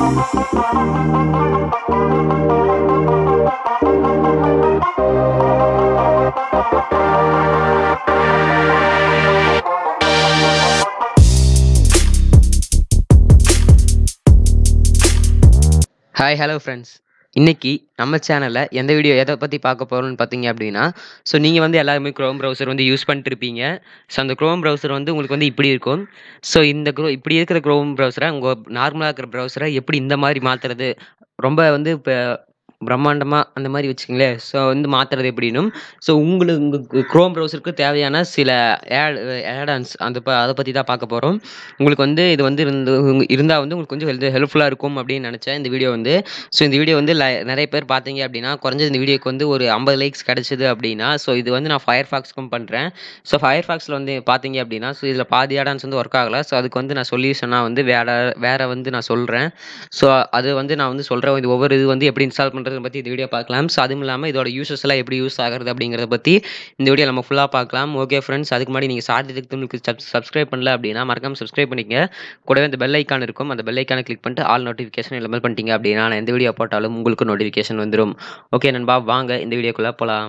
hi hello friends இன்னைக்கு நம்ம சேனலில் எந்த வீடியோ எதை பற்றி பார்க்க போகிறோம்னு பார்த்தீங்க அப்படின்னா ஸோ நீங்கள் வந்து எல்லாருமே க்ரோம் ப்ரௌசர் வந்து யூஸ் பண்ணிட்டு இருப்பீங்க ஸோ அந்த க்ரோம் ப்ரௌசர் வந்து உங்களுக்கு வந்து இப்படி இருக்கும் ஸோ இந்த க்ரோ இப்படி இருக்கிற க்ரோம் ப்ரௌசரை உங்கள் நார்மலாக இருக்கிற ப்ரௌசரை எப்படி இந்த மாதிரி மாற்றுறது ரொம்ப வந்து இப்போ பிரம்மாண்டமாக அந்த மாதிரி வச்சுக்கங்களேன் ஸோ வந்து மாற்றுறது எப்படின்னும் ஸோ உங்களுக்கு உங்கள் க்ரோம் ப்ரௌசருக்கு தேவையான சில ஆட் ஆடான்ஸ் அந்த ப அதை பற்றி தான் பார்க்க போகிறோம் உங்களுக்கு வந்து இது வந்து இருந்து இருந்தால் வந்து உங்களுக்கு கொஞ்சம் ஹெல்த் ஹெல்ப்ஃபுல்லாக இருக்கும் அப்படின்னு நினச்சேன் இந்த வீடியோ வந்து ஸோ இந்த வீடியோ வந்து ல நிறைய பேர் பார்த்தீங்க அப்படின்னா குறைஞ்சது இந்த வீடியோக்கு வந்து ஒரு ஐம்பது லைக்ஸ் கிடச்சிது அப்படின்னா ஸோ இது வந்து நான் ஃபயர் ஃபாக்ஸ்க்கும் பண்ணுறேன் ஸோ ஃபயர் ஃபாக்ஸில் வந்து பார்த்தீங்க அப்படின்னா ஸோ இதில் பாதி ஆடான்ஸ் வந்து ஒர்க் ஆகலை ஸோ அதுக்கு வந்து நான் சொல்யூஷனாக வந்து வேற வேறு வந்து நான் சொல்கிறேன் ஸோ அது வந்து நான் வந்து சொல்கிறேன் இது ஒவ்வொரு இது வந்து எப்படி இன்ஸ்டால் பண்ணுறதை பற்றி இந்த வீடியோ பார்க்கலாம் ஸோ அதுவும் இல்லாமல் இதோட யூசஸ் எல்லாம் எப்படி யூஸ் ஆகிறது அப்படிங்கிறத பற்றி இந்த வீடியோ நம்ம ஃபுல்லாக பார்க்கலாம் ஓகே ஃப்ரெண்ட்ஸ் அதுக்கு முன்னாடி நீங்கள் சார்ஜ் உங்களுக்கு சப்ஸ்கிரைப் பண்ணல அப்படின்னா மறக்காம சப்ஸ்கிரைப் பண்ணிக்கங்க கூடவே அந்த பெல் ஐக்கான் இருக்கும் அந்த பெல் ஐக்கானை கிளிக் பண்ணிட்டு ஆல் நோட்டிஃபிகேஷன் எல்லாமே பண்ணிட்டீங்க அப்படின்னா நான் எந்த வீடியோ போட்டாலும் உங்களுக்கு நோட்டிஃபிகேஷன் வந்துடும் ஓகே நண்பா வாங்க இந்த வீடியோக்குள்ளே போகலாம்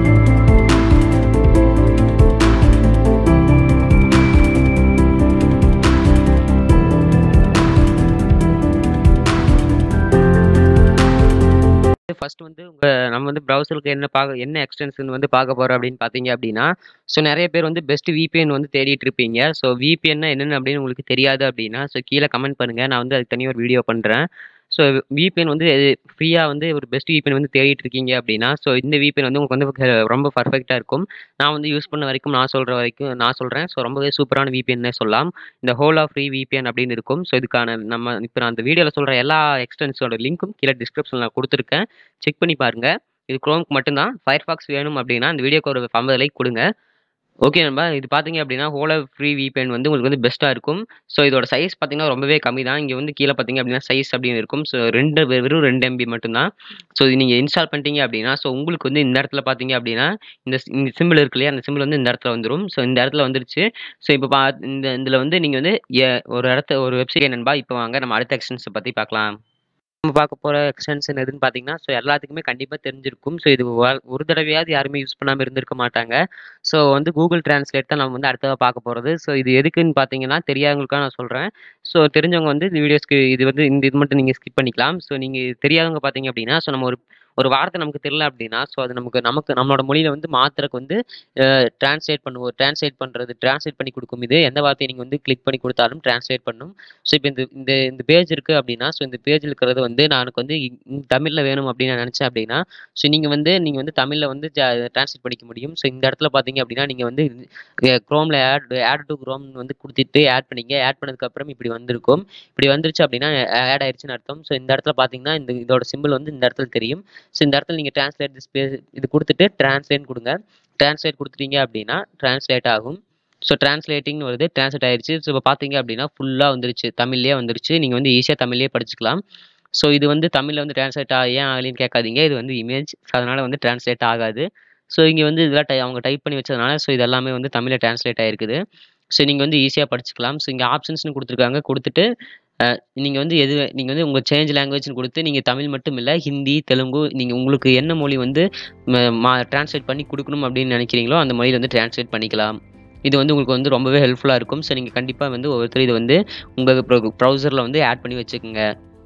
ஃபர்ஸ்ட் வந்து உங்க நம்ம வந்து ப்ரௌசருக்கு என்ன பார்க்க என்ன எக்ஸ்டென்ஷன் வந்து பார்க்க போறோம் அப்படின்னு பார்த்தீங்க அப்படின்னா ஸோ நிறைய பேர் வந்து பெஸ்ட் VPN வந்து தேடிட்டு இருப்பீங்க ஸோ VPN என்னென்னு அப்படின்னு உங்களுக்கு தெரியாது அப்படின்னா ஸோ கீழே கமெண்ட் பண்ணுங்க நான் வந்து அதுக்கு தனியாக ஒரு வீடியோ பண்ணுறேன் ஸோ VPN வந்து ஃப்ரீயாக வந்து ஒரு பெஸ்ட் VPN வந்து தேடிட்டு இருக்கீங்க அப்படின்னா ஸோ இந்த VPN வந்து உங்களுக்கு வந்து ரொம்ப பர்ஃபெக்டாக இருக்கும் நான் வந்து யூஸ் பண்ண வரைக்கும் நான் சொல்கிற வரைக்கும் நான் சொல்கிறேன் ஸோ ரொம்பவே சூப்பரான VPN சொல்லலாம் இந்த ஹோல் ஆஃப் ஃப்ரீ VPN அப்படின்னு இருக்கும் ஸோ இதுக்கான நம்ம இப்போ நான் அந்த வீடியோவில் சொல்கிற எல்லா எக்ஸ்டென்ஸோட லிங்க்கும் கீழே டிஸ்கிரிப்ஷனில் கொடுத்துருக்கேன் செக் பண்ணி பாருங்கள் இது குரோம்க்கு மட்டும்தான் ஃபயர்ஃபாக்ஸ் வேணும் அப்படின்னா இந்த வீடியோக்கு ஒரு ஐம்பது லைக் கொடுங்க ஓகே நண்பா இது பார்த்தீங்க அப்படின்னா ஹோலோ ஃப்ரீ VPN வந்து உங்களுக்கு வந்து பெஸ்ட்டாக இருக்கும் ஸோ இதோட சைஸ் பார்த்தீங்கன்னா ரொம்பவே கம்மி தான் இங்கே வந்து கீழே பார்த்தீங்க அப்படின்னா சைஸ் அப்படின்னு இருக்கும் ஸோ ரெண்டு வெறும் ரெண்டு எம்பி மட்டும்தான் ஸோ இது நீங்கள் இன்ஸ்டால் பண்ணிட்டீங்க அப்படின்னா ஸோ உங்களுக்கு வந்து இந்த இடத்துல பார்த்தீங்க அப்படின்னா இந்த இந்த சிம்பிள் இருக்கு இல்லையா அந்த சிம்பிள் வந்து இந்த இடத்துல வந்துடும் ஸோ இந்த இடத்துல வந்துருச்சு ஸோ இப்போ பா இந்த இதில் வந்து நீங்கள் வந்து எ- ஒரு இடத்த ஒரு வெப்சைட் நண்பா இப்போ வாங்க நம்ம அடுத்த எக்ஸ்டென்ஸை பற்றி பார்க்கலாம் நம்ம பார்க்க போகிற எக்ஸ்டென்ஷன் எதுன்னு பார்த்தீங்கன்னா ஸோ எல்லாத்துக்குமே கண்டிப்பாக தெரிஞ்சிருக்கும் ஸோ இது வ- ஒரு தடவையாவது யாருமே யூஸ் பண்ணாமல் இருந்திருக்க மாட்டாங்க ஸோ வந்து கூகுள் டிரான்ஸ்லேட் தான் நம்ம வந்து அடுத்ததாக பார்க்க போகிறது ஸோ இது எதுக்குன்னு பார்த்தீங்கன்னா தெரியாதவங்களுக்காக நான் சொல்கிறேன் ஸோ தெரிஞ்சவங்க வந்து இந்த வீடியோஸ்க்கு இது வந்து இந்த இது மட்டும் நீங்கள் ஸ்கிப் பண்ணிக்கலாம் ஸோ நீங்கள் தெரியாதவங்க பார்த்தீங்க அப்படின்னா ஸோ நம்ம ஒரு ஒரு வார்த்தை நமக்கு தெரியல அப்படின்னா ஸோ அது நமக்கு நமக்கு நம்மளோட மொழியில் வந்து மாத்திரக்கு வந்து டிரான்ஸ்லேட் பண்ணுவோம் டிரான்ஸ்லேட் பண்ணுறது டிரான்ஸ்லேட் பண்ணி கொடுக்கும் இது எந்த வார்த்தையை நீங்கள் வந்து கிளிக் பண்ணி கொடுத்தாலும் டிரான்ஸ்லேட் பண்ணும் ஸோ இப்போ இந்த இந்த இந்த பேஜ் இருக்குது அப்படின்னா ஸோ இந்த பேஜில் இருக்கிறது வந்து நான் எனக்கு வந்து தமிழில் வேணும் அப்படின்னு நான் நினச்சேன் அப்படின்னா ஸோ நீங்கள் வந்து நீங்கள் வந்து தமிழில் வந்து டிரான்ஸ்லேட் பண்ணிக்க முடியும் ஸோ இந்த இடத்துல பார்த்தீங்க அப்படின்னா நீங்கள் வந்து க்ரோமில் ஆட் ஆட் டு க்ரோம் வந்து கொடுத்துட்டு ஆட் பண்ணீங்க ஆட் பண்ணதுக்கப்புறம் இப்படி வந்திருக்கும் இப்படி வந்துருச்சு அப்படின்னா ஆட் ஆயிடுச்சுன்னு அர்த்தம் ஸோ இந்த இடத்துல பார்த்தீங்கன்னா இந்த இதோட சிம்பிள் வந்து இந்த இடத்துல தெரியும் ஸோ இந்த இடத்துல நீங்கள் டிரான்ஸ்லேட் திஸ் இது கொடுத்துட்டு டிரான்ஸ்லேட் கொடுங்க டிரான்ஸ்லேட் கொடுத்துட்டீங்க அப்படின்னா டிரான்ஸ்லேட் ஆகும் ஸோ டிரான்ஸ்லேட்டிங்னு வருது டிரான்ஸ்லேட் ஆயிடுச்சு ஸோ இப்போ பார்த்தீங்க அப்படின்னா ஃபுல்லாக வந்துருச்சு தமிழ்லேயே வந்துருச்சு நீங்கள் வந்து ஈஸியாக தமிழ்லேயே படிச்சுக்கலாம் ஸோ இது வந்து தமிழில் வந்து டிரான்ஸ்லேட் ஆ ஏன் ஆகலைன்னு கேட்காதீங்க இது வந்து இமேஜ் அதனால் வந்து டிரான்ஸ்லேட் ஆகாது ஸோ இங்கே வந்து இதெல்லாம் டை அவங்க டைப் பண்ணி வச்சதுனால ஸோ இது எல்லாமே வந்து தமிழில் டிரான்ஸ்லேட் ஆயிருக்குது ஸோ நீங்கள் வந்து ஈஸியாக படிச்சுக்கலாம் ஸோ இங்கே ஆப்ஷன்ஸ்னு கொடுத்துருக்காங்க கொடுத்துட்டு நீங்கள் வந்து எது நீங்கள் வந்து உங்கள் சேஞ்ச் லாங்குவேஜ்னு கொடுத்து நீங்கள் தமிழ் மட்டும் இல்லை ஹிந்தி தெலுங்கு நீங்கள் உங்களுக்கு என்ன மொழி வந்து ம- மா ட்ரான்ஸ்லேட் பண்ணி கொடுக்கணும் அப்படின்னு நினைக்கிறீங்களோ அந்த மொழியில் வந்து ட்ரான்ஸ்லேட் பண்ணிக்கலாம் இது வந்து உங்களுக்கு வந்து ரொம்பவே ஹெல்ப்ஃபுல்லாக இருக்கும் ஸோ நீங்கள் கண்டிப்பாக வந்து ஒவ்வொருத்தர் இது வந்து உங்கள் ப்ரௌசரில் வந்து ஆட் பண்ணி வச்சுக்கோங்க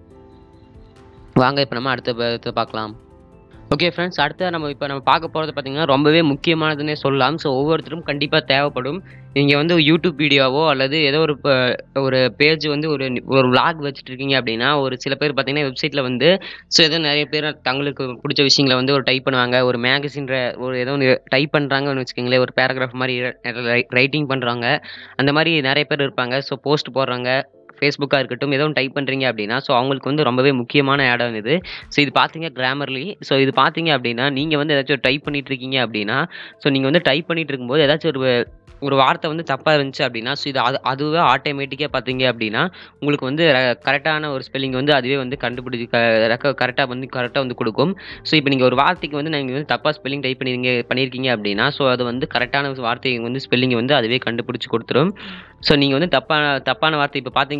வாங்க இப்போ நம்ம அடுத்த ப- இதை பார்க்கலாம் ஓகே ஃப்ரெண்ட்ஸ் அடுத்த நம்ம இப்போ நம்ம பார்க்க போகிறது பார்த்தீங்கன்னா ரொம்பவே முக்கியமானதுன்னே சொல்லலாம் ஸோ ஒவ்வொருத்தரும் கண்டிப்பாக தேவைப்படும் நீங்கள் வந்து யூடியூப் வீடியோவோ அல்லது ஏதோ ஒரு ப- ஒரு பேஜ் வந்து ஒரு ஒரு vlog வச்சுட்டு இருக்கீங்க அப்படின்னா ஒரு சில பேர் பார்த்தீங்கன்னா வெப்சைட்டில் வந்து ஸோ ஏதோ நிறைய பேர் தங்களுக்கு பிடிச்ச விஷயங்களை வந்து ஒரு டைப் பண்ணுவாங்க ஒரு மேகசின்ற ஒரு ஏதோ ஒன்று டைப் பண்ணுறாங்கன்னு வச்சுக்கோங்களேன் ஒரு பேராகிராஃப் மாதிரி ரைட்டிங் பண்ணுறாங்க அந்த மாதிரி நிறைய பேர் இருப்பாங்க ஸோ போஸ்ட் போடுறாங்க ஃபேஸ்புக்காக இருக்கட்டும் ஏதோ ஒன்று டைப் பண்ணுறீங்க அப்படின்னா ஸோ அவங்களுக்கு வந்து ரொம்பவே முக்கியமான இடம் இது ஸோ இது பார்த்தீங்க கிராமர்லி ஸோ இது பார்த்தீங்க அப்படின்னா நீங்கள் வந்து ஏதாச்சும் டைப் பண்ணிட்டு இருக்கீங்க அப்படின்னா ஸோ நீங்கள் வந்து டைப் பண்ணிட்டு இருக்கும்போது ஏதாச்சும் ஒரு ஒரு வார்த்தை வந்து தப்பாக இருந்துச்சு அப்படின்னா ஸோ இது அது அதுவே ஆட்டோமேட்டிக்காக பார்த்தீங்க அப்படின்னா உங்களுக்கு வந்து கரெக்டான ஒரு ஸ்பெல்லிங் வந்து அதுவே வந்து கண்டுபிடிச்சி கரெக்டாக வந்து கரெக்டாக வந்து கொடுக்கும் ஸோ இப்போ நீங்கள் ஒரு வார்த்தைக்கு வந்து நீங்கள் வந்து தப்பாக ஸ்பெல்லிங் டைப் பண்ணிருங்க பண்ணியிருக்கீங்க அப்படின்னா ஸோ அது வந்து கரெக்டான வார்த்தைக்கு வந்து ஸ்பெல்லிங் வந்து அதுவே கண்டுபிடிச்சி கொடுத்துரும் ஸோ நீங்கள் வந்து தப்பான தப்பான வார்த்தை இப்போ பார்த்தீங்க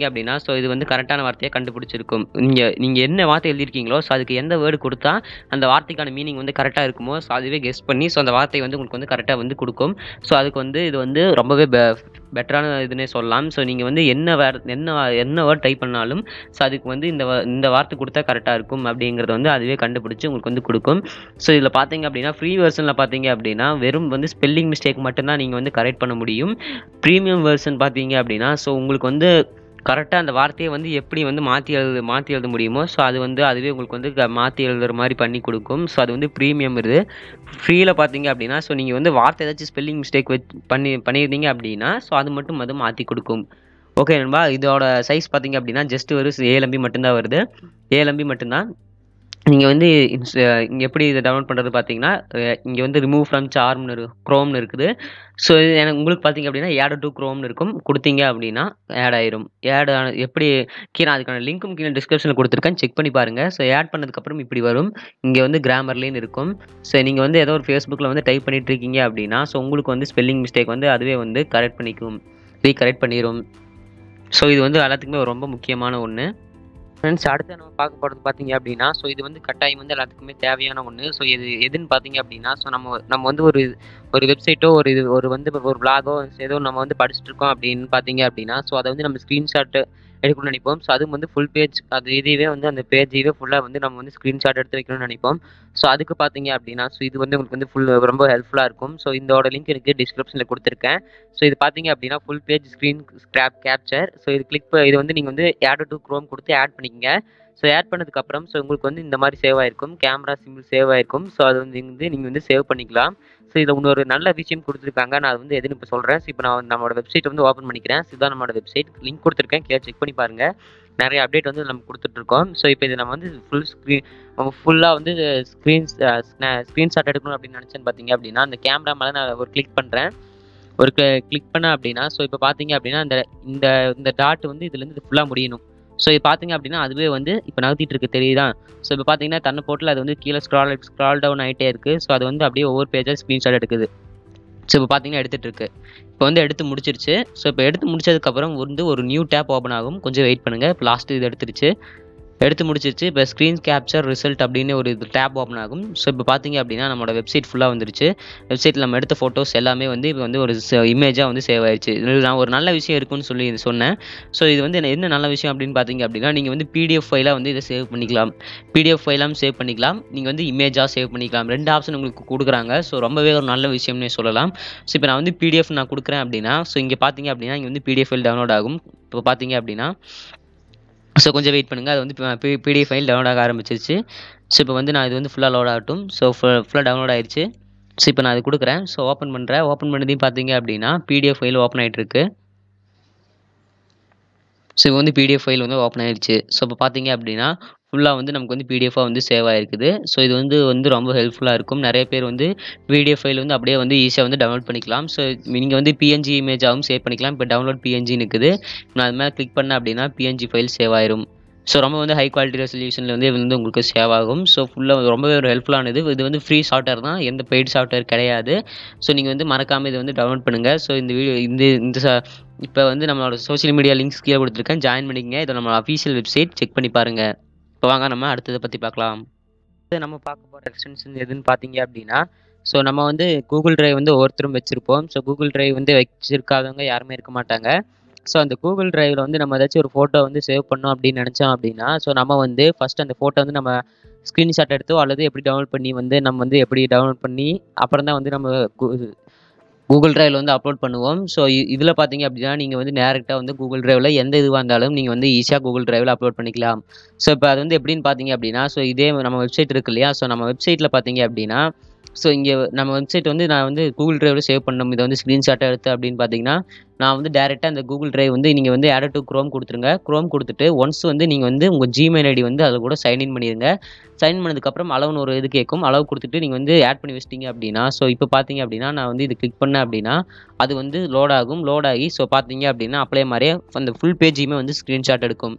அப்படின்னா ஸோ இது வந்து கரெக்டான வார்த்தையை கண்டுபிடிச்சிருக்கும் நீங்கள் நீங்கள் என்ன வார்த்தை எழுதியிருக்கீங்களோ ஸோ அதுக்கு எந்த வேர்டு கொடுத்தா அந்த வார்த்தைக்கான மீனிங் வந்து கரெக்டாக இருக்குமோ ஸோ அதுவே கெஸ் பண்ணி ஸோ அந்த வார்த்தை வந்து உங்களுக்கு வந்து கரெக்டாக வந்து கொடுக்கும் ஸோ அதுக்கு வந்து இது வந்து ரொம்பவே பெ பெட்டரான இதுன்னே சொல்லலாம் ஸோ நீங்கள் வந்து என்ன வேர் என்ன என்ன வேர்ட் டைப் பண்ணாலும் ஸோ அதுக்கு வந்து இந்த வா- இந்த வார்த்தை கொடுத்தா கரெக்டாக இருக்கும் அப்படிங்கிறத வந்து அதுவே கண்டுபிடிச்சி உங்களுக்கு வந்து கொடுக்கும் ஸோ இதில் பார்த்தீங்க அப்படின்னா ஃப்ரீ வெர்ஷனில் பார்த்தீங்க அப்படின்னா வெறும் வந்து ஸ்பெல்லிங் மிஸ்டேக் மட்டும்தான் நீங்கள் வந்து கரெக்ட் பண்ண முடியும் ப்ரீமியம் வெர்ஷன் பார்த்தீங்க அப்படின்னா ஸோ உங்களுக்கு வந்து கரெக்டாக அந்த வார்த்தையை வந்து எப்படி வந்து மாற்றி எழுது மாற்றி எழுத முடியுமோ ஸோ அது வந்து அதுவே உங்களுக்கு வந்து க- மாற்றி எழுதுற மாதிரி பண்ணி கொடுக்கும் ஸோ அது வந்து ப்ரீமியம் இது ஃப்ரீயில் பார்த்தீங்க அப்படின்னா ஸோ நீங்கள் வந்து வார்த்தை ஏதாச்சும் ஸ்பெல்லிங் மிஸ்டேக் வச்சு பண்ணி பண்ணியிருந்தீங்க அப்படின்னா ஸோ அது மட்டும் அது மாற்றி கொடுக்கும் ஓகே நண்பா இதோட சைஸ் பார்த்தீங்க அப்படின்னா ஜஸ்ட் ஒரு ஏழு எம்பி மட்டும்தான் வருது ஏழு எம்பி மட்டும்தான் நீங்கள் வந்து இங்கே எப்படி இதை டவுன்லோட் பண்ணுறது பார்த்தீங்கன்னா இங்கே வந்து ரிமூவ் ஃப்ரம் சார்ம்னு இரு க்ரோம்னு இருக்குது ஸோ இது எனக்கு உங்களுக்கு பார்த்தீங்க அப்படின்னா ஆட் டு க்ரோம்னு இருக்கும் கொடுத்தீங்க அப்படின்னா ஆட் ஆயிரும் ஆட் எப்படி கீழே அதுக்கான லிங்க்கும் கீழே டிஸ்கிரிப்ஷனில் கொடுத்துருக்கேன் செக் பண்ணி பாருங்கள் ஸோ ஆட் பண்ணதுக்கப்புறம் இப்படி வரும் இங்கே வந்து கிராமர்லேன்னு இருக்கும் ஸோ நீங்கள் வந்து ஏதோ ஒரு ஃபேஸ்புக்கில் வந்து டைப் பண்ணிட்டு இருக்கீங்க அப்படின்னா ஸோ உங்களுக்கு வந்து ஸ்பெல்லிங் மிஸ்டேக் வந்து அதுவே வந்து கரெக்ட் பண்ணிக்கும் ரீகரெக்ட் பண்ணிடும் ஸோ இது வந்து எல்லாத்துக்குமே ரொம்ப முக்கியமான ஒன்று ஃப்ரெண்ட்ஸ் அடுத்து நம்ம பார்க்க போகிறது பார்த்தீங்க அப்படின்னா ஸோ இது வந்து கட்டாயம் வந்து எல்லாத்துக்குமே தேவையான ஒன்று ஸோ இது எதுன்னு பார்த்தீங்க அப்படின்னா ஸோ நம்ம நம்ம வந்து ஒரு ஒரு வெப்சைட்டோ ஒரு இது ஒரு வந்து ஒரு vlog-ஓ ஏதோ நம்ம வந்து படிச்சுட்டு இருக்கோம் அப்படின்னு பார்த்தீங்க அப்படின்னா ஸோ அதை வந்து நம்ம ஸ்க்ரீன்ஷாட் எடுக்கணும்னு நினைப்போம் ஸோ அதுவும் வந்து ஃபுல் பேஜ் அது இதுவே வந்து அந்த பேஜையே ஃபுல்லாக வந்து நம்ம வந்து ஸ்க்ரீன்ஷாட் எடுத்து வைக்கணும்னு நினைப்போம் ஸோ அதுக்கு பார்த்தீங்க அப்படின்னா ஸோ இது வந்து உங்களுக்கு வந்து ஃபுல் ரொம்ப ஹெல்ப்ஃபுல்லாக இருக்கும் ஸோ இதோட லிங்க் எனக்கு டிஸ்கிரிப்ஷனில் கொடுத்துருக்கேன் ஸோ இது பார்த்தீங்க அப்படின்னா full page screen scrap capture so இது கிளிக் இது வந்து நீங்கள் வந்து ஆட் டு க்ரோம் கொடுத்து ஆட் பண்ணிக்கங்க ஸோ ஆட் பண்ணதுக்கப்புறம் ஸோ உங்களுக்கு வந்து இந்த மாதிரி சேவ் ஆயிருக்கும் கேமரா சிம்பிள் சேவ் ஆயிருக்கும் ஸோ அது வந்து வந்து நீங்கள் வந்து சேவ் பண்ணிக்கலாம் ஸோ இதில் இன்னொரு நல்ல விஷயம் கொடுத்துருக்காங்க நான் அது வந்து எதுன்னு இப்போ சொல்கிறேன் ஸோ இப்போ நான் நம்மளோட வெப்சைட் வந்து ஓப்பன் பண்ணிக்கிறேன் ஸோ இதுதான் நம்மளோட வெப்சைட் லிங்க் கொடுத்துருக்கேன் கீழே செக் பண்ணி பாருங்கள் நிறைய அப்டேட் வந்து நம்ம கொடுத்துட்ருக்கோம் ஸோ இப்போ இது நம்ம வந்து ஃபுல் ஸ்க்ரீன் ஃபுல்லாக வந்து ஸ்க்ரீன் ஸ்க்ரீன்ஷாட் எடுக்கணும் அப்படின்னு நினச்சேன்னு பார்த்தீங்க அப்படின்னா அந்த கேமரா மேலே நான் ஒரு கிளிக் பண்ணுறேன் ஒரு கிளிக் பண்ண அப்படின்னா ஸோ இப்போ பார்த்தீங்க அப்படின்னா இந்த இந்த இந்த டாட் வந்து இதுலேருந்து ஃபுல்லாக முடியணும் ஸோ இது பார்த்தீங்க அப்படின்னா அதுவே வந்து இப்போ நகர்த்திட்டு இருக்கு தெரியுதா ஸோ இப்போ பார்த்தீங்கன்னா தன்னை போட்டில் அது வந்து கீழே ஸ்க்ரால் ஸ்க்ரால் டவுன் ஆகிட்டே இருக்குது ஸோ அது வந்து அப்படியே ஒவ்வொரு பேஜாக ஸ்க்ரீன்ஷாட் எடுக்குது ஸோ இப்போ பார்த்தீங்கன்னா எடுத்துகிட்டு இருக்கு இப்போ வந்து எடுத்து முடிச்சிருச்சு ஸோ இப்போ எடுத்து முடிச்சதுக்கப்புறம் வந்து ஒரு நியூ டேப் ஓப்பன் ஆகும் கொஞ்சம் வெயிட் பண்ணுங்கள் இப்போ லாஸ்ட்டு இது எடுத்துருச்சு எடுத்து முடிச்சிருச்சு இப்போ ஸ்க்ரீன் கேப்சர் ரிசல்ட் அப்படின்னு ஒரு இது டேப் ஓப்பன் ஆகும் ஸோ இப்போ பார்த்தீங்க அப்படின்னா நம்மளோட வெப்சைட் ஃபுல்லாக வந்துருச்சு வெப்சைட்டில் நம்ம எடுத்த ஃபோட்டோஸ் எல்லாமே வந்து இப்போ வந்து ஒரு இமேஜாக வந்து சேவ் ஆயிடுச்சு இது நான் ஒரு நல்ல விஷயம் இருக்குன்னு சொல்லி இது சொன்னேன் ஸோ இது வந்து என்ன- என்ன நல்ல விஷயம் அப்படின்னு பார்த்தீங்க அப்படின்னா நீங்கள் வந்து பிடிஎஃப் ஃபைலாக வந்து இதை சேவ் பண்ணிக்கலாம் பிடிஎஃப் ஃபைலாகவும் சேவ் பண்ணிக்கலாம் நீங்கள் வந்து இமேஜாக சேவ் பண்ணிக்கலாம் ரெண்டு ஆப்ஷன் உங்களுக்கு கொடுக்குறாங்க ஸோ ரொம்பவே ஒரு நல்ல விஷயம்னே சொல்லலாம் ஸோ இப்போ நான் வந்து பிடிஎஃப் நான் கொடுக்குறேன் அப்படின்னா ஸோ இங்கே பார்த்தீங்க அப்படின்னா இங்கே வந்து பிடிஎஃப் ஃபைல் டவுன்லோட் ஆகும் இப்போ பார்த்தீங்க அப்படின்னா ஸோ கொஞ்சம் வெயிட் பண்ணுங்கள் அது வந்து பிடிஎஃப் ஃபைல் டவுன்லோட் ஆக ஆரம்பிச்சிருச்சு ஸோ இப்போ வந்து நான் இது வந்து ஃபுல்லாக லோட் ஆகட்டும் ஸோ ஃபுல்லாக டவுன்லோட் ஆயிடுச்சு ஸோ இப்போ நான் அது கொடுக்குறேன் ஸோ ஓப்பன் பண்ணுறேன் ஓப்பன் பண்ணதையும் பார்த்தீங்க அப்படின்னா பிடிஎஃப் ஃபைல் ஓப்பன் ஆகிட்டு இருக்கு ஸோ இப்போ வந்து பிடிஎஃப் ஃபைல் வந்து ஓப்பன் ஆயிடுச்சு ஸோ இப்போ பார்த்தீங்க அப்படின்னா ஃபுல்லாக வந்து நமக்கு வந்து பிடிஎஃபாக வந்து சேவ் ஆயிருக்குது ஸோ இது வந்து வந்து ரொம்ப ஹெல்ப்ஃபுல்லாக இருக்கும் நிறைய பேர் வந்து பிடிஎஃப் ஃபைல் வந்து அப்படியே வந்து ஈஸியாக வந்து டவுன்லோட் பண்ணிக்கலாம் ஸோ நீங்கள் வந்து பிஎன்ஜி இமேஜாகவும் சேவ் பண்ணிக்கலாம் இப்போ டவுன்லோட் பிஎன்ஜின்னு இருக்குது நான் அது மேலே கிளிக் பண்ணேன் அப்படின்னா பிஎன்ஜி ஃபைல் சேவ் ஆயிரும் ஸோ ரொம்ப வந்து ஹை குவாலிட்டி ரெசல்யூஷனில் வந்து இது வந்து உங்களுக்கு சேவ் ஆகும் ஸோ ஃபுல்லாக ரொம்பவே ஒரு ஹெல்ப்ஃபுல்லானது இது வந்து ஃப்ரீ சாஃப்ட்வேர் தான் எந்த பெய்டு சாஃப்ட்வேர் கிடையாது ஸோ நீங்கள் வந்து மறக்காமல் இதை வந்து டவுன்லோட் பண்ணுங்கள் ஸோ இந்த வீடியோ இந்த இந்த ச- இப்போ வந்து நம்மளோட சோஷியல் மீடியா லிங்க்ஸ் கீழே கொடுத்துருக்கேன் ஜாயின் பண்ணிக்கங்க இது நம்ம அஃபீஷியல் வெப்சைட் செக் பண்ணி பாருங்கள் இப்போ வாங்க நம்ம அடுத்ததை பற்றி பார்க்கலாம் அடுத்து நம்ம பார்க்க போகிற எக்ஸ்டென்ஷன் எதுன்னு பார்த்தீங்க அப்படின்னா ஸோ நம்ம வந்து கூகுள் டிரைவ் வந்து ஒவ்வொருத்தரும் வச்சுருப்போம் ஸோ கூகுள் டிரைவ் வந்து வச்சிருக்காதவங்க யாருமே இருக்க மாட்டாங்க ஸோ அந்த கூகுள் டிரைவில் வந்து நம்ம ஏதாச்சும் ஒரு ஃபோட்டோ வந்து சேவ் பண்ணோம் அப்படின்னு நினச்சோம் அப்படின்னா ஸோ நம்ம வந்து ஃபஸ்ட் அந்த ஃபோட்டோ வந்து நம்ம ஸ்க்ரீன்ஷாட் எடுத்தோ அல்லது எப்படி டவுன்லோட் பண்ணி வந்து நம்ம வந்து எப்படி டவுன்லோட் பண்ணி அப்புறம் தான் வந்து நம்ம கூகுள் டிரைவில் வந்து அப்லோட் பண்ணுவோம் ஸோ இதில் பார்த்தீங்க அப்படின்னா நீங்கள் வந்து டேரெக்டாக வந்து கூகுள் டிரைவில் எந்த இதுவாக இருந்தாலும் நீங்கள் வந்து ஈஸியாக கூகுள் டிரைவில் அப்லோட் பண்ணிக்கலாம் ஸோ இப்போ அது வந்து எப்படின்னு பார்த்தீங்க அப்படின்னா ஸோ இதே நம்ம வெப்சைட் இருக்கு இல்லையா ஸோ நம்ம வெப்சைட்டில் பார்த்தீங்க அப்படின்னா ஸோ இங்கே நம்ம வெப்சைட் வந்து நான் வந்து கூகுள் டிரைவில் சேவ் பண்ணணும் இதை வந்து ஸ்க்ரீன்ஷாட்டாக எடுத்து அப்படின்னு பார்த்தீங்கன்னா நான் வந்து டேரெக்டாக அந்த கூகுள் டிரைவ் வந்து நீங்கள் வந்து ஆட் டு க்ரோம் கொடுத்துருங்க க்ரோம் கொடுத்துட்டு ஒன்ஸ் வந்து நீங்கள் வந்து உங்கள் ஜிமெயில் ஐடி வந்து அதில் கூட சைன்இன் பண்ணிடுங்க சைன் பண்ணதுக்கப்புறம் அளவுன்னு ஒரு இது கேட்கும் அளவு கொடுத்துட்டு நீங்கள் வந்து ஆட் பண்ணி வச்சிட்டீங்க அப்படின்னா ஸோ இப்போ பார்த்தீங்க அப்படின்னா நான் வந்து இது கிளிக் பண்ணேன் அப்படின்னா அது வந்து லோட் ஆகும் லோட் ஆகி ஸோ பார்த்தீங்க அப்படின்னா அப்படியே மாதிரியே அந்த ஃபுல் பேஜையுமே வந்து ஸ்க்ரீன்ஷாட் எடுக்கும்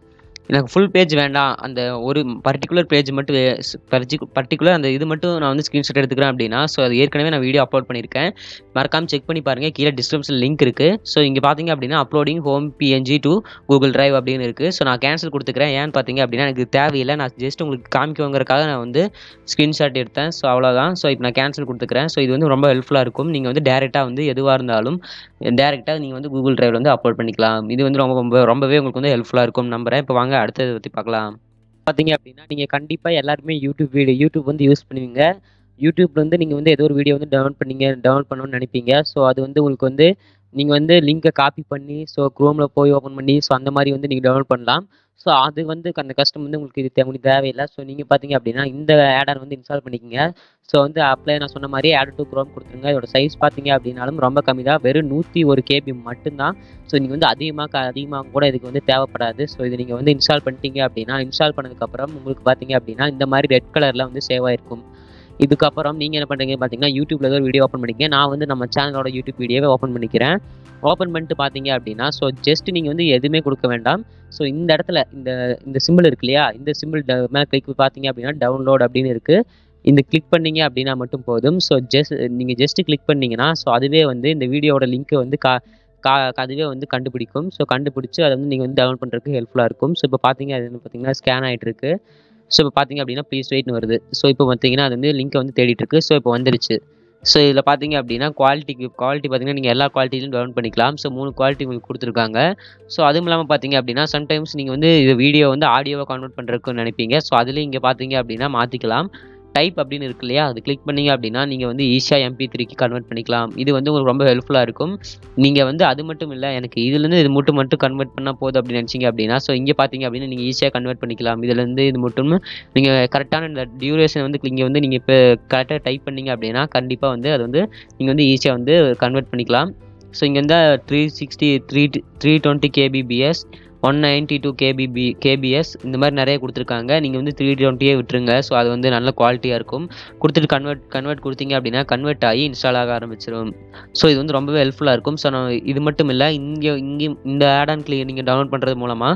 எனக்கு ஃபுல் பேஜ் வேண்டாம் அந்த ஒரு பர்டிகுலர் பேஜ் மட்டும் பர்டிகுலர் அந்த இது மட்டும் நான் வந்து ஸ்க்ரீன்ஷாட் எடுத்துக்கிறேன் அப்படின்னா ஸோ அது ஏற்கனவே நான் வீடியோ அப்லோட் பண்ணியிருக்கேன் மறக்காமல் செக் பண்ணி பாருங்கள் கீழே டிஸ்கிரிப்ஷன் லிங்க் இருக்குது ஸோ இங்கே பார்த்தீங்க அப்படின்னா uploading home PNG to Google drive அப்படின்னு இருக்குது ஸோ நான் கேன்சல் கொடுத்துக்கிறேன் ஏன்னு பார்த்தீங்க அப்படின்னா எனக்கு தேவையில்லை நான் ஜஸ்ட் உங்களுக்கு காமிக்கவங்கிறக்காக நான் வந்து ஸ்க்ரீன்ஷாட் எடுத்தேன் ஸோ அவ்வளோதான் ஸோ இப்போ நான் கேன்சல் கொடுத்துக்கிறேன் ஸோ இது வந்து ரொம்ப ஹெல்ப்ஃபுல்லாக இருக்கும் நீங்கள் வந்து டேரெக்டாக வந்து எதுவாக இருந்தாலும் டேரெக்டாக நீங்கள் வந்து கூகுள் டிரைவில் வந்து அப்லோட் பண்ணிக்கலாம் இது வந்து ரொம்ப ரொம்ப ரொம்பவே உங்களுக்கு வந்து ஹெல்ப்ஃபுல்லாக இருக்கும் நம்புறேன் இப்போ வாங்க அடுத்ததை பற்றி பார்க்கலாம் பார்த்தீங்க அப்படின்னா நீங்கள் கண்டிப்பாக எல்லாருமே யூடியூப் வீடியோ யூடியூப் வந்து யூஸ் பண்ணுவீங்க யூடியூப்ல வந்து நீங்கள் வந்து ஏதோ ஒரு வீடியோ வந்து டவுன்லோட் பண்ணீங்க டவுன்லோட் பண்ணணும்னு நினைப்பீங்க ஸோ அது வந்து உங்களுக்கு வந்து நீங்கள் வந்து லிங்கை காப்பி பண்ணி ஸோ க்ரோமில் போய் ஓப்பன் பண்ணி ஸோ அந்த மாதிரி வந்து நீங்கள் டவுன்லோட் பண்ணலாம் ஸோ அது வந்து அந்த கஷ்டம் வந்து உங்களுக்கு இது தே- உங்களுக்கு தேவையில்லை ஸோ நீங்கள் பார்த்தீங்க அப்படின்னா இந்த ஆடர் வந்து இன்ஸ்டால் பண்ணிக்கோங்க ஸோ வந்து அப்ளை நான் சொன்ன மாதிரி ஆட் டு க்ரோம் கொடுத்துருங்க இதோட சைஸ் பார்த்தீங்க அப்படின்னாலும் ரொம்ப கம்மி தான் வெறும் நூற்றி ஒரு கேபி மட்டும்தான் ஸோ நீங்கள் வந்து அதிகமாக அதிகமாக கூட இதுக்கு வந்து தேவைப்படாது ஸோ இது நீங்கள் வந்து இன்ஸ்டால் பண்ணிட்டீங்க அப்படின்னா இன்ஸ்டால் பண்ணதுக்கப்புறம் உங்களுக்கு பார்த்தீங்க அப்படின்னா இந்த மாதிரி ரெட் கலரில் வந்து சேவ் ஆயிருக்கும் இதுக்கப்புறம் நீங்கள் என்ன பண்ணுறீங்க பார்த்தீங்கன்னா யூடியூப்ல ஏதோ ஒரு வீடியோ ஓப்பன் பண்ணிக்க நான் வந்து நம்ம சேனலோட யூடியூப் வீடியோவை ஓப்பன் பண்ணிக்கிறேன் ஓப்பன் பண்ணிட்டு பார்த்தீங்க அப்படின்னா ஸோ ஜஸ்ட் நீங்கள் வந்து எதுவுமே கொடுக்க வேண்டாம் ஸோ இந்த இடத்துல இந்த இந்த சிம்பிள் இருக்கு இல்லையா இந்த சிம்பிள் மேலே கிளிக் பார்த்தீங்க அப்படின்னா டவுன்லோட் அப்படின்னு இருக்குது இந்த கிளிக் பண்ணீங்க அப்படின்னா மட்டும் போதும் ஸோ ஜஸ்ட் நீங்கள் ஜஸ்ட் கிளிக் பண்ணீங்கன்னா ஸோ அதுவே வந்து இந்த வீடியோவோட லிங்க்கை வந்து கா கா அதுவே வந்து கண்டுபிடிக்கும் ஸோ கண்டுபிடிச்சு அதை வந்து நீங்கள் வந்து டவுன்லோட் பண்ணுறதுக்கு ஹெல்ப்ஃபுல்லாக இருக்கும் ஸோ இப்போ பார்த்தீங்க அது வந்து பார்த்தீங்கன்னா ஸ்கேன் ஆகிட்டு இருக்கு ஸோ இப்போ பார்த்தீங்க அப்படின்னா ப்ளீஸ் வெயிட்னு வருது ஸோ இப்போ பார்த்தீங்கன்னா அது வந்து லிங்க்கை வந்து தேடிட்டு இருக்கு ஸோ இப்போ வந்துருச்சு ஸோ இதில் பார்த்தீங்க அப்படின்னா குவாலிட்டிக்கு குவாலிட்டி பார்த்தீங்கன்னா நீங்கள் எல்லா குவாலிட்டிலையும் டவுன் பண்ணிக்கலாம் ஸோ மூணு குவாலிட்டி உங்களுக்கு கொடுத்துருக்காங்க ஸோ அதுவும் இல்லாமல் பார்த்தீங்க அப்படின்னா சம்டைம்ஸ் நீங்கள் வந்து இது வீடியோ வந்து ஆடியோவை கன்வெர்ட் பண்ணுறதுக்குன்னு நினைப்பீங்க ஸோ அதுலேயும் இங்கே பார்த்தீங்க அப்படின்னா மாற்றிக்கலாம் டைப் அப்படின்னு இருக்கு இல்லையா அது கிளிக் பண்ணீங்க அப்படின்னா நீங்கள் வந்து ஈஸியாக எம்பி த்ரீக்கு கன்வெர்ட் பண்ணிக்கலாம் இது வந்து உங்களுக்கு ரொம்ப ஹெல்ப்ஃபுல்லாக இருக்கும் நீங்கள் வந்து அது மட்டும் இல்லை எனக்கு இதுலேருந்து இது மட்டும் மட்டும் கன்வெர்ட் பண்ணால் போதும் அப்படின்னு நினச்சிங்க அப்படின்னா ஸோ இங்கே பார்த்தீங்க அப்படின்னா நீங்கள் ஈஸியாக கன்வெர்ட் பண்ணிக்கலாம் இதுலேருந்து இது மட்டும் நீங்கள் கரெக்டான இந்த டியூரேஷன் வந்து இங்கே வந்து நீங்கள் இப்போ கரெக்டாக டைப் பண்ணீங்க அப்படின்னா கண்டிப்பாக வந்து அது வந்து நீங்கள் வந்து ஈஸியாக வந்து கன்வெர்ட் பண்ணிக்கலாம் ஸோ இங்கே வந்து three sixty three three twenty kbps one ninety two kbp kbps இந்த மாதிரி நிறைய கொடுத்துருக்காங்க நீங்கள் வந்து த்ரீ டுவெண்ட்டியே விட்டுருங்க ஸோ அது வந்து நல்ல குவாலிட்டியாக இருக்கும் கொடுத்துட்டு கன்வெர்ட் கன்வெர்ட் கொடுத்தீங்க அப்படின்னா கன்வெர்ட் ஆகி இன்ஸ்டால் ஆக ஆரம்பிச்சிடும் ஸோ இது வந்து ரொம்பவே ஹெல்ப்ஃபுல்லாக இருக்கும் ஸோ நான் இது மட்டும் இல்லை இங்கே இங்கேயும் இந்த ஆட் ஆன் கிளிக் நீங்கள் டவுன்லோட் பண்ணுறது மூலமாக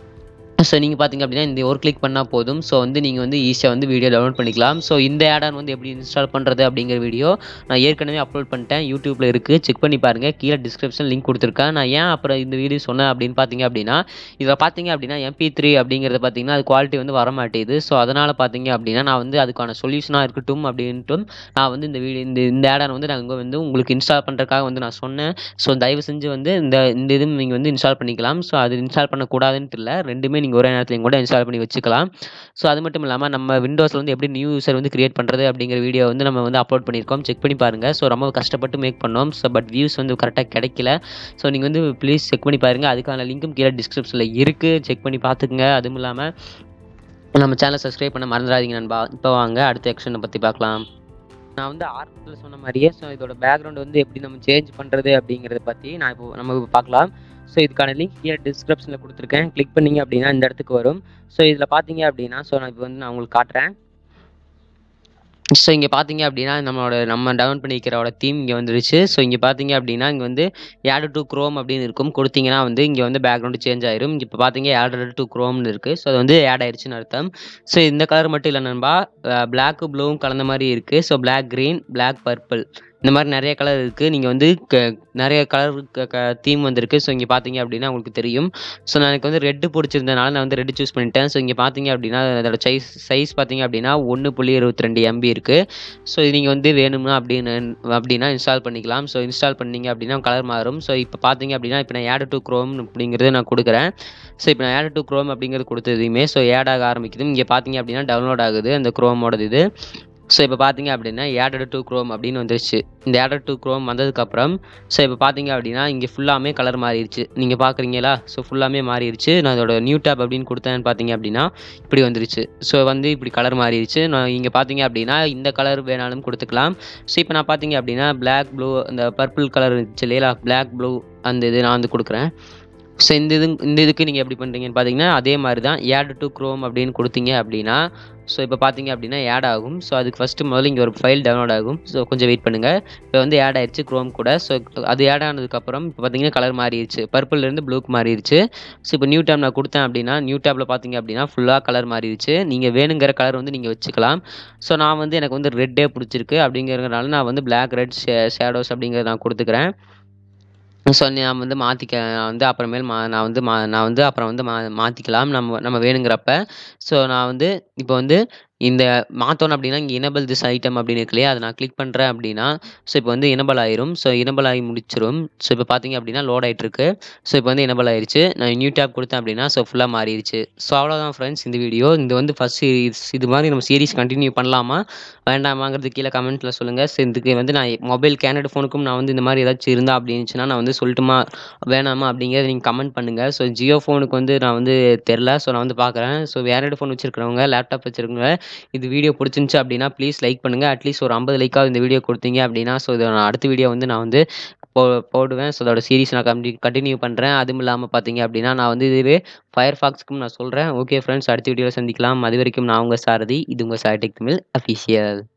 ஸோ நீங்கள் பார்த்தீங்க அப்படின்னா இந்த ஒரு கிளிக் பண்ணால் போதும் ஸோ வந்து நீங்கள் வந்து ஈஸியாக வந்து வீடியோ டவுன்லோட் பண்ணிக்கலாம் ஸோ இந்த ஆட் ஆன் வந்து எப்படி இன்ஸ்டால் பண்ணுறது அப்படிங்கிற வீடியோ நான் ஏற்கனவே அப்லோட் பண்ணிட்டேன் யூடியூப்பில் இருக்குது செக் பண்ணி பாருங்கள் கீழே டிஸ்கிரிப்ஷன் லிங்க் கொடுத்துருக்கேன் நான் ஏன் அப்புறம் இந்த வீடியோ சொன்னேன் அப்படின்னு பார்த்தீங்க அப்படின்னா இதில் பார்த்தீங்க அப்படின்னா எம்பி த்ரீ அப்படிங்கிறது பார்த்தீங்கன்னா அது குவாலிட்டி வந்து வர மாட்டேங்குது ஸோ அதனால் பார்த்தீங்க அப்படின்னா நான் வந்து அதுக்கான சொல்யூஷனாக இருக்கட்டும் அப்படின்ட்டும் நான் வந்து இந்த வீடியோ இந்த இந்த ஆட் ஆன் வந்து நாங்கள் வந்து உங்களுக்கு இன்ஸ்டால் பண்ணுறதுக்காக வந்து நான் சொன்னேன் ஸோ தயவு செஞ்சு வந்து இந்த இந்த இதுவும் நீங்கள் வந்து இன்ஸ்டால் பண்ணிக்கலாம் ஸோ அது இன்ஸ்டால் பண்ணக்கூடாதுன்ட்டு இல்லை ரெண்டுமே நீங்கள் ஒரே நேரத்துலையும் கூட இன்ஸ்டால் பண்ணி வச்சுக்கலாம் ஸோ அது மட்டும் இல்லாமல் நம்ம விண்டோஸில் வந்து எப்படி நியூ யூசர் வந்து கிரியேட் பண்ணுறது அப்படிங்கிற வீடியோ வந்து நம்ம வந்து அப்லோட் பண்ணியிருக்கோம் செக் பண்ணி பாருங்கள் ஸோ ரொம்ப கஷ்டப்பட்டு மேக் பண்ணோம் ஸோ பட் வியூஸ் வந்து கரெக்டாக கிடைக்கல ஸோ நீங்கள் வந்து ப்ளீஸ் செக் பண்ணி பாருங்கள் அதுக்கான லிங்க்கும் கீழே டிஸ்கிரிப்ஷனில் இருக்குது செக் பண்ணி பார்த்துக்குங்க அதுவும் இல்லாமல் நம்ம சேனலை சப்ஸ்கிரைப் பண்ண மறந்துடாதீங்க நண்பா இப்போ வாங்க அடுத்த எக்ஷனை பற்றி பார்க்கலாம் நான் வந்து ஆரம்பத்தில் சொன்ன மாதிரியே ஸோ இதோட பேக்ரவுண்ட் வந்து எப்படி நம்ம சேஞ்ச் பண்ணுறது அப்படிங்கிறத பற்றி நான் இப்போ நம்ம இப்போ பார்க்கலாம் ஸோ இதுக்கான லிங்க் கீழே டிஸ்கிரிப்ஷனில் கொடுத்துருக்கேன் கிளிக் பண்ணீங்க அப்படின்னா இந்த இடத்துக்கு வரும் ஸோ இதில் பார்த்தீங்க அப்படின்னா ஸோ நான் இப்போ வந்து நான் உங்களுக்கு காட்டுறேன் ஸோ இங்கே பார்த்தீங்க அப்படின்னா நம்மளோட நம்ம டவுன் பண்ணிக்கிறோட தீம் இங்கே வந்துருச்சு ஸோ இங்கே பார்த்தீங்க அப்படின்னா இங்கே வந்து ஆட் டு க்ரோம் அப்படின்னு இருக்கும் கொடுத்தீங்கன்னா வந்து இங்கே வந்து பேக்ரவுண்டு சேஞ்ச் ஆயிரும் இப்போ பார்த்தீங்க ஆட் டு க்ரோம்னு இருக்குது ஸோ அது வந்து ஆட் ஆயிடுச்சுன்னு அர்த்தம் ஸோ இந்த கலர் மட்டும் இல்லை நண்பா பிளாக்கு ப்ளூவும் கலந்த மாதிரி இருக்குது so black green black purple இந்த மாதிரி நிறைய கலர் இருக்குது நீங்கள் வந்து க நிறைய கலர் தீம் வந்திருக்கு ஸோ இங்கே பார்த்தீங்க அப்படின்னா உங்களுக்கு தெரியும் ஸோ நான் எனக்கு வந்து ரெட்டு பிடிச்சிருந்தனால நான் வந்து ரெட்டு சூஸ் பண்ணிட்டேன் ஸோ இங்கே பார்த்தீங்க அப்படின்னா அதோட சைஸ் சைஸ் பார்த்தீங்க அப்படின்னா ஒன்று புள்ளி இருபத்தி ரெண்டு எம்பி இருக்குது ஸோ இது நீங்கள் வந்து வேணும்னா அப்படின்னு அப்படின்னா இன்ஸ்டால் பண்ணிக்கலாம் ஸோ இன்ஸ்டால் பண்ணீங்க அப்படின்னா கலர் மாறும் ஸோ இப்போ பார்த்தீங்க அப்படின்னா இப்போ நான் ஆட் டு க்ரோம் அப்படிங்கிறது நான் கொடுக்குறேன் ஸோ இப்போ நான் ஆட் டு க்ரோம் அப்படிங்கிறது கொடுத்ததுமே ஸோ ஆட் ஆக ஆரம்பிக்குது இங்கே பார்த்தீங்க அப்படின்னா டவுன்லோட் ஆகுது அந்த க்ரோமோடது இது ஸோ இப்போ பார்த்தீங்க அப்படின்னா ஆடட் டு க்ரோம் அப்படின்னு வந்துருச்சு இந்த ஆடட் டு க்ரோம் வந்ததுக்கப்புறம் ஸோ இப்போ பார்த்தீங்க அப்படின்னா இங்கே ஃபுல்லாமே கலர் மாறிடுச்சு நீங்கள் பார்க்குறீங்களா ஸோ ஃபுல்லாமே மாறிடுச்சு நான் அதோட நியூ டேப் அப்படின்னு கொடுத்தேன்னு பார்த்தீங்க அப்படின்னா இப்படி வந்துருச்சு ஸோ வந்து இப்படி கலர் மாறிடுச்சு நான் இங்கே பார்த்தீங்க அப்படின்னா இந்த கலர் வேணாலும் கொடுத்துக்கலாம் ஸோ இப்போ நான் பார்த்தீங்க அப்படின்னா பிளாக் ப்ளூ அந்த பர்பிள் கலர் இருந்துச்சு இல்லையா பிளாக் ப்ளூ அந்த இது நான் வந்து கொடுக்குறேன் ஸோ இந்த இது இந்த இதுக்கு நீங்கள் எப்படி பண்ணுறீங்கன்னு பார்த்தீங்கன்னா அதே மாதிரி தான் ஆட் டு க்ரோம் அப்படின்னு கொடுத்தீங்க அப்படின்னா ஸோ இப்போ பார்த்தீங்க அப்படின்னா ஆட் ஆகும் ஸோ அதுக்கு ஃபஸ்ட்டு முதல்ல இங்கே ஒரு ஃபைல் டவுன்லோட் ஆகும் ஸோ கொஞ்சம் வெயிட் பண்ணுங்கள் இப்போ வந்து ஆட் ஆயிடுச்சு க்ரோம் கூட ஸோ அது ஆட் ஆனதுக்கப்புறம் இப்போ பார்த்தீங்கன்னா கலர் மாறிடுச்சு பர்பிள்லேருந்து ப்ளூக்கு மாறிடுச்சு ஸோ இப்போ நியூ டேப் நான் கொடுத்தேன் அப்படின்னா நியூ டேப்பில் பார்த்தீங்க அப்படின்னா ஃபுல்லாக கலர் மாறிடுச்சு நீங்கள் வேணுங்கிற கலர் வந்து நீங்கள் வச்சுக்கலாம் ஸோ நான் வந்து எனக்கு வந்து ரெட்டே பிடிச்சிருக்கு அப்படிங்கிறதுனால நான் வந்து பிளாக் ரெட் ஷேடோஸ் அப்படிங்கிறத நான் கொடுத்துக்கிறேன் ஸோ நான் வந்து மாற்றிக்க நான் வந்து அப்புறமேல் மா நான் வந்து மா நான் வந்து அப்புறம் வந்து மா மாற்றிக்கலாம் நம்ம நம்ம வேணுங்கிறப்ப ஸோ நான் வந்து இப்போ வந்து இந்த மாற்றணும் அப்படின்னா இங்கே எனபிள் திஸ் ஐட்டம் அப்படின்னு இருக்கு இல்லையா அதை நான் கிளிக் பண்ணுறேன் அப்படின்னா ஸோ இப்போ வந்து எனபிள் ஆயிரும் ஸோ எனபிள் ஆகி முடிச்சிரும் ஸோ இப்போ பார்த்தீங்க அப்படின்னா லோட் ஆகிட்டு இருக்கு ஸோ இப்போ வந்து எனபிள் ஆயிருச்சு நான் நியூ டேப் கொடுத்தேன் அப்படின்னா ஸோ ஃபுல்லாக மாறிடுச்சு ஸோ அவ்வளோதான் ஃப்ரெண்ட்ஸ் இந்த வீடியோ இது வந்து ஃபஸ்ட் சீரிஸ் இது மாதிரி நம்ம சீரிஸ் கண்டினியூ பண்ணலாமா வேண்டாமாங்கிறது கீழே கமெண்ட்டில் சொல்லுங்கள் ஸோ இதுக்கு வந்து நான் மொபைல் கேனட் ஃபோனுக்கும் நான் வந்து இந்த மாதிரி ஏதாச்சும் இருந்தா அப்படின்னுச்சுன்னா நான் வந்து சொல்லட்டுமா வேணாமா அப்படிங்கிறத நீங்கள் கமெண்ட் பண்ணுங்கள் ஸோ ஜியோ ஃபோனுக்கு வந்து நான் வந்து தெரில ஸோ நான் வந்து பார்க்குறேன் ஸோ வேறு ஃபோன் வச்சுருக்கிறவங்க லேப்டாப் வச்சுருக்கவங்க இது வீடியோ பிடிச்சிருந்துச்சு அப்படின்னா ப்ளீஸ் லைக் பண்ணுங்கள் அட்லீஸ்ட் ஒரு ஐம்பது லைக்காவது இந்த வீடியோ கொடுத்தீங்க அப்படின்னா ஸோ இதை நான் அடுத்த வீடியோ வந்து நான் வந்து போ போடுவேன் ஸோ அதோட சீரிஸ் நான் கண்டி கண்டினியூ பண்ணுறேன் அதுவும் இல்லாமல் பார்த்தீங்க அப்படின்னா நான் வந்து இதுவே ஃபயர் ஃபாக்ஸ்க்கும் நான் சொல்கிறேன் ஓகே ஃப்ரெண்ட்ஸ் அடுத்த வீடியோவில் சந்திக்கலாம் அது வரைக்கும் நான் உங்கள் சாரதி இது உங்கள் சார்டெக் தமிழ் அஃபீஷியல்